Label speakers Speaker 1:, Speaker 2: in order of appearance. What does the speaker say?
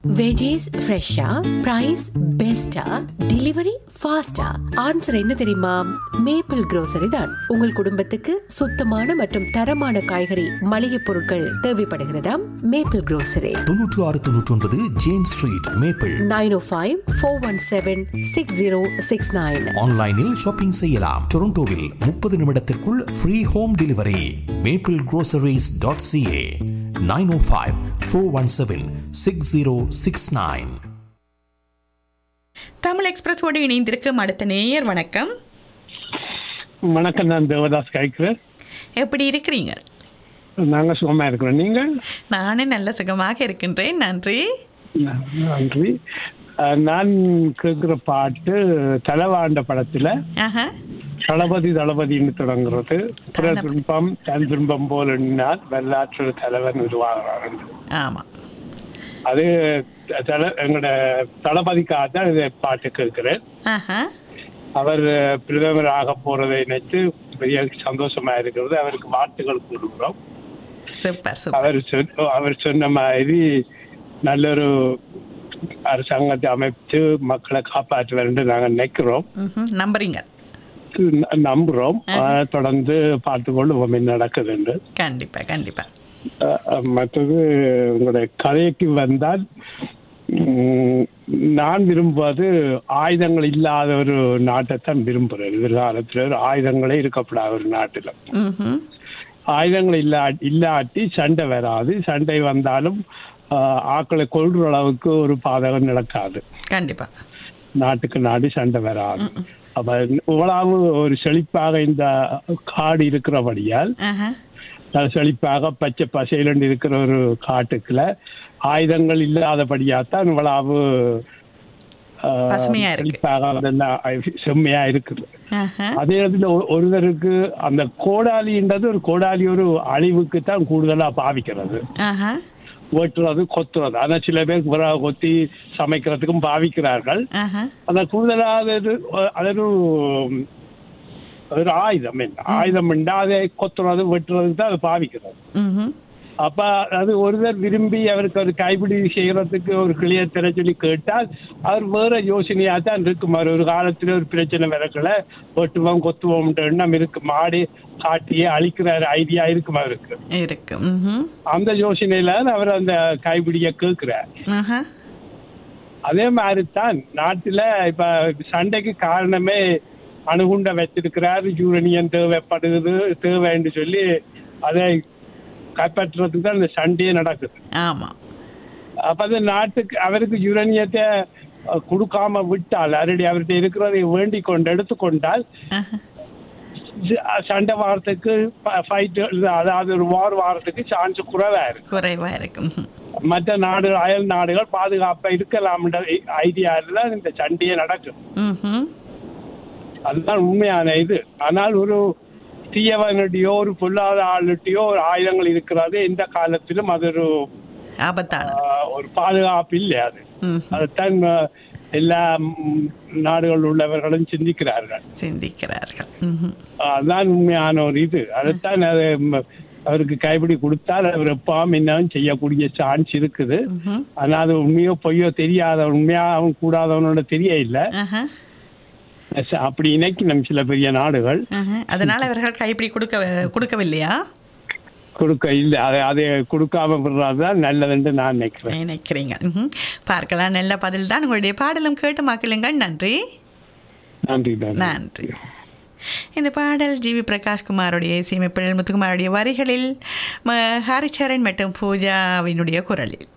Speaker 1: Veggies ஃப்ரெஷ்ஷா price பெஸ்டா delivery ஃபாஸ்டா ஆன்சர் என்ன தெரியுமா மேப்பிள் grocery தான் உங்கள் குடும்பத்துக்கு சுத்தமான மற்றும் தரமான காய்கறி மளிகை பொருட்கள் தேவைப்படுகிறதாம் மேப்பிள் grocery
Speaker 2: தொன்னூற்று ஆறு தொன்னூற்றி ஒன்பது James street Maple
Speaker 1: nine O five four one seven six zero six nine
Speaker 2: ஆன்லைனில் ஷாப்பிங் செய்யலாம் டொரண்டோவில் முப்பது நிமிடத்திற்குள் free home delivery Maple groceries dot CA nine O five four one seven six zero six nine
Speaker 3: Tamil எக்ஸ்பிரஸோடு இணைந்திருக்கும் அடுத்த நேயர் வணக்கம்
Speaker 4: வணக்கம் நான் தேவதாஸ் கழிக்கிறேன்
Speaker 3: எப்படி இருக்கிறீங்க
Speaker 4: நாங்கள் சுகமா இருக்கிறோம் நீங்கள்
Speaker 3: நானும் நல்ல சுகமாக இருக்கின்றேன் நன்றி
Speaker 4: நன்றி அஹ், நான் கேட்குற பாட்டு தலவாண்ட படத்துல
Speaker 3: ஆஹா
Speaker 4: தளபதி தளபதின்னு தொடங்குறது புற துன்பம் தன் துன்பம் போல் எண்ணினால் வரலாற்று தலைவன் உருவாகிறார்
Speaker 3: ஆமாம்
Speaker 4: அது தல எங்களோட தளபதிக்காக தான் இந்த பாட்டு கேட்கிறேன்
Speaker 3: ஆஹா
Speaker 4: அவர் பிரதமர் ஆக போறதை நினைத்து பெரிய சந்தோஷமா இருக்கிறது அவருக்கு வாழ்த்துக்கள் கூறுகிறோம்
Speaker 3: சூப்பர் சூப்பர்
Speaker 4: அவர் சொன்ன அவர் சொன்ன மாதிரி நல்ல ஒரு அரசாங்கத்தை அமைத்து மக்களை காப்பாற்றுவார் என்று நாங்கள் நினைக்கிறோம்
Speaker 3: ம்ஹும். நம்புறீங்க
Speaker 4: ந- நம்புறோம் ஆனா, தொடர்ந்து பார்த்து கொள்ளுவோம் என்ன நடக்குது என்று
Speaker 3: கண்டிப்பா கண்டிப்பா
Speaker 4: அஹ், அஹ், மற்றது உங்களுடைய கதைக்கு வந்தால் உம், நான் விரும்புவது ஆயுதங்கள் இல்லாத ஒரு நாட்டைத்தான் விரும்புகிறேன் எதிர்காலத்தில் ஒரு ஆயுதங்களே இருக்கப்படாத ஒரு நாட்டில்
Speaker 3: ம்ஹும்.
Speaker 4: ஆயுதங்கள் இல்லா இல்லாட்டி சண்டை வராது சண்டை வந்தாலும் ஆஹ், ஆக்களை கொள்ற அளவுக்கு ஒரு பாதகம் நடக்காது
Speaker 3: கண்டிப்பா
Speaker 4: நாட்டுக்கு நாடு சண்டை வராது அப்ப இவ்வளவு ஒரு செழிப்பாக இந்த காடு இருக்கிறபடியால்
Speaker 3: ஆஹா
Speaker 4: நல்ல செழிப்பாக பச்சை பசையிலண்டு இருக்கிற ஒரு காட்டுக்குள்ள ஆயுதங்கள் இல்லாதபடியாத்தான் இவ்வளவு ஆஹ்,
Speaker 3: பசுமையா இருக்கு.
Speaker 4: செழிப்பாக அதெல்லாம் செம்மையா இருக்குது
Speaker 3: ஆஹா
Speaker 4: அதே இடத்துல ஒ- ஒருவருக்கு அந்த கோடாலின்றது ஒரு கோடாலி ஒரு அழிவுக்கு தான் கூடுதலா பாவிக்கிறது
Speaker 3: ஆஹா
Speaker 4: வெட்டுறது கொத்துறது ஆனா சில பேர் விறகு கொத்தி சமைக்கிறதுக்கும் பாவிக்கிறார்கள்
Speaker 3: ஆஹா
Speaker 4: அந்த கூடுதலாக அது அது ஒரு ஒரு ஆயுதம் என்ன ஆயுதம் உண்டா அதை கொத்துறது வெட்டுறதுக்கு தான் அது பாவிக்கிறது
Speaker 3: ம்ஹும்.
Speaker 4: அப்ப அது ஒருவர் விரும்பி அவருக்கு ஒரு கைப்பிடி செய்யறதுக்கு ஒரு கிளிய திரை சொல்லி கேட்டால் அவர் வேற யோசனையா தான் இருக்கும் அவர் ஒரு காலத்துல ஒரு பிரச்சனை வரக்கல வெட்டுவோம் கொத்துவோம் எண்ணம் இருக்கு மாடி காட்டியே அழிக்கிற ஐடியா இருக்கும் அவருக்கு
Speaker 3: இருக்கு ம்ஹும்.
Speaker 4: அந்த யோசனையில அவர் அந்த கைப்பிடிய கேட்கிறார்
Speaker 3: ஆஹா
Speaker 4: அதே மாதிரி தான் நாட்டுல இப்ப சண்டைக்கு காரணமே அணுகுண்ட வச்சிருக்கிறார் யூரனியன் தேவைப்படுது தேவைன்னு சொல்லி அதை கைப்பற்றுறதுக்கு தான் இந்த சண்டையே நடக்குது
Speaker 3: ஆமா
Speaker 4: அப்ப அது நாட்டுக்கு அவருக்கு யுரேனியத்தை அஹ், கொடுக்காம விட்டால் ஆல்ரெடி அவர்கிட்ட இருக்கிறதை வேண்டிக் கொண்டு எடுத்துக்கொண்டால்
Speaker 3: ஆஹா
Speaker 4: ச- சண்டை வாரத்துக்கு ஃபைட் அதாவது ஒரு வார் வாரத்துக்கு சான்ஸ் குறைவா இருக்கு
Speaker 3: குறைவா இருக்கு ம்ஹும்.
Speaker 4: மற்ற நாடு அயல் நாடுகள் பாதுகாப்பா இருக்கலாம்ன்ற ஐடியால தான் இந்த சண்டையே நடக்கும்
Speaker 3: ம்ஹும்.
Speaker 4: அதுதான் உண்மையான இது ஆனால் ஒரு தீயவனுடையோ ஒரு பொல்லாத ஆளுட்டையோ ஒரு ஆயுதங்கள் இருக்கிறது எந்த காலத்திலும் அது ஒரு
Speaker 3: ஆபத்தான
Speaker 4: ஆஹ், ஒரு பாதுகாப்பு இல்லை அது
Speaker 3: ம்ஹும்.
Speaker 4: அதைத்தான் ஆஹ், எல்லா ம், நாடுகள் உள்ளவர்களும் சிந்திக்கிறார்கள்
Speaker 3: சிந்திக்கிறார்கள் ம்ஹும்.
Speaker 4: அதுதான் உண்மையான ஒரு இது அதைத்தான் அது ம், அவருக்கு கைப்பிடி கொடுத்தால் அவர் எப்பாவும் என்னவும் செய்யக்கூடிய சான்ஸ் இருக்குது
Speaker 3: ம்ஹும்.
Speaker 4: ஆனா அது உண்மையோ பொய்யோ தெரியாத உண்மையாகவும் கூடாதவனோட தெரிய இல்லை
Speaker 3: ஆஹா
Speaker 4: அப்படி இணைக்கணும் சில பெரிய நாடுகள்
Speaker 3: ஆஹா. அதனால அவர்கள் கைப்பிடி கொடுக்க கொடுக்கவில்லையா
Speaker 4: கொடுக்க இல்லை அதை அதை கொடுக்காம விடுறதுதான் நல்லதுன்னு நான் நினைக்கிறேன்
Speaker 3: நினைக்கிறீங்க ம்ஹும். பார்க்கலாம் நல்ல பதில் தான் உங்களுடைய பாடலும் கேட்டு மக்களுங்கள் நன்றி
Speaker 4: நன்றி நன்றி
Speaker 3: நன்றி இந்த பாடல் ஜிவி பிரகாஷ்குமாருடைய இசையமைப்பில் முத்துக்குமாருடைய வரிகளில் ம- ஹரிச்சரன் மற்றும் பூஜாவினுடைய குரலில்